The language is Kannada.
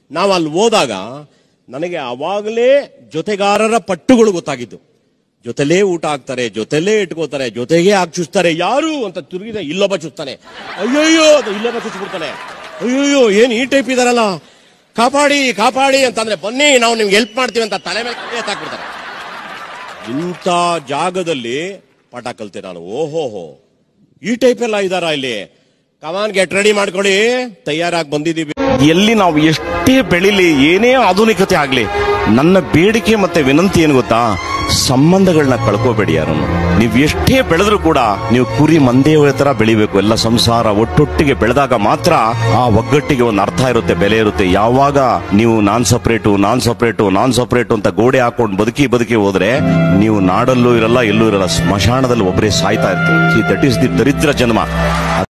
ನಾವು ಅಲ್ಲಿ ಹೋದಾಗ ನನಗೆ ಅವಾಗಲೇ ಜೊತೆಗಾರರ ಪಟ್ಟುಗಳು ಗೊತ್ತಾಗಿದ್ದು ಜೊತೆಲೇ ಊಟ ಹಾಕ್ತಾರೆ ಜೊತೆಲೇ ಇಟ್ಕೋತಾರೆ ಜೊತೆಗೆ ಹಾಕಿ ಚುಚ್ತಾರೆ ಯಾರು ಅಂತ ತಿರುಗಿದ ಇಲ್ಲೊಬ್ಬ ಚುಚ್ತಾನೆ ಅಯ್ಯಯ್ಯೋ ಅದು ಇಲ್ಲೊಬ್ಬ ಚುಚ್ಬಿಡ್ತಾನೆ ಅಯ್ಯಯ್ಯೋ ಏನ್ ಈ ಟೈಪ್ ಇದಾರಲ್ಲ ಕಾಪಾಡಿ ಕಾಪಾಡಿ ಅಂತಂದ್ರೆ ಬನ್ನಿ ನಾವು ನಿಮ್ಗೆ ಹೆಲ್ಪ್ ಮಾಡ್ತೀವಿ ಅಂತ ತಲೆ ಮೇಲೆ ಕೈ ಎತ್ತಾಕ್ಬಿಡ್ತಾರೆ ಇಂಥ ಜಾಗದಲ್ಲಿ ಪಾಠ ಕಲ್ತೆ ನಾನು ಓಹೋಹೋ ಈ ಟೈಪ್ ಎಲ್ಲ ಇದಾರ ಇಲ್ಲಿ ಕಮಾನ್ ಗೆಟ್ ರೆಡಿ ಮಾಡ್ಕೊಳ್ಳಿ ತಯಾರಾಗಿ ಬಂದಿದೀವಿ ಎಲ್ಲಿ ನಾವು ಎಷ್ಟೇ ಬೆಳಿಲಿ ಏನೇ ಆಧುನಿಕತೆ ಆಗ್ಲಿ ನನ್ನ ಬೇಡಿಕೆ ಮತ್ತೆ ವಿನಂತಿ ಏನು ಗೊತ್ತಾ ಸಂಬಂಧಗಳನ್ನ ಕಳ್ಕೋಬೇಡಿ ಯಾರನ್ನು ನೀವು ಎಷ್ಟೇ ಬೆಳೆದ್ರು ಕೂಡ ನೀವು ಕುರಿ ಮಂದೆಯ ತರ ಬೆಳಿಬೇಕು ಎಲ್ಲ ಸಂಸಾರ ಒಟ್ಟೊಟ್ಟಿಗೆ ಬೆಳೆದಾಗ ಮಾತ್ರ ಆ ಒಗ್ಗಟ್ಟಿಗೆ ಒಂದು ಅರ್ಥ ಇರುತ್ತೆ ಬೆಲೆ ಇರುತ್ತೆ ಯಾವಾಗ ನೀವು non separate non separate non separate ಅಂತ ಗೋಡೆ ಹಾಕೊಂಡು ಬದುಕಿ ಬದುಕಿ ಹೋದ್ರೆ ನೀವು ನಾಡಲ್ಲೂ ಇರಲ್ಲ ಎಲ್ಲೂ ಇರಲ್ಲ ಸ್ಮಶಾನದಲ್ಲಿ ಒಬ್ಬರೇ ಸಾಯ್ತಾ ಇರ್ತೀವಿ ದಟ್ ಈಸ್ ದಿ ದರಿದ್ರ ಜನ್ಮ